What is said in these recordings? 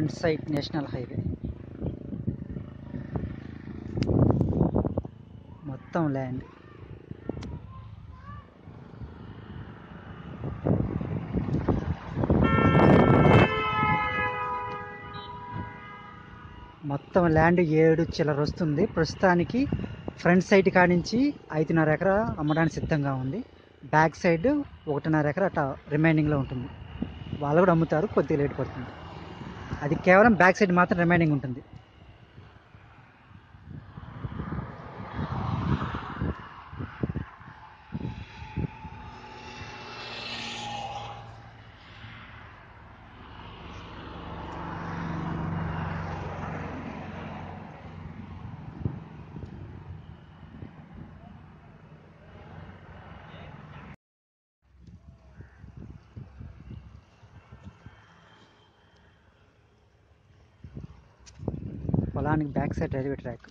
front side national highway మొత్తం land మొత్తం land ఏడు చిల్లర వస్తుంది ప్రస్తుతానికి ఫ్రంట్ సైడ్ కాడి నుంచి ఐదున్నర ఎకరా అమ్మడానికి సిద్ధంగా ఉంది బ్యాక్ సైడ్ ఒకటిన్నర ఎకరా అట్లా రిమైనింగ్లో ఉంటుంది వాళ్ళు కూడా అమ్ముతారు కొద్దిగా లేట్ పడుతుంది అది కేవలం బ్యాక్ సైడ్ మాత్రం రిమైనింగ్ ఉంటుంది పొలానికి బ్యాక్ సైడ్ రైల్వే ట్రాక్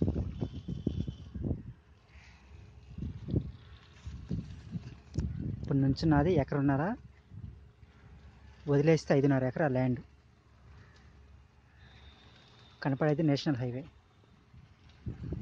ఇప్పుడు నుంచి నాది ఎకరున్నర వదిలేస్తే ఐదున్నర ఎకరా ల్యాండ్ కనపడేది నేషనల్ హైవే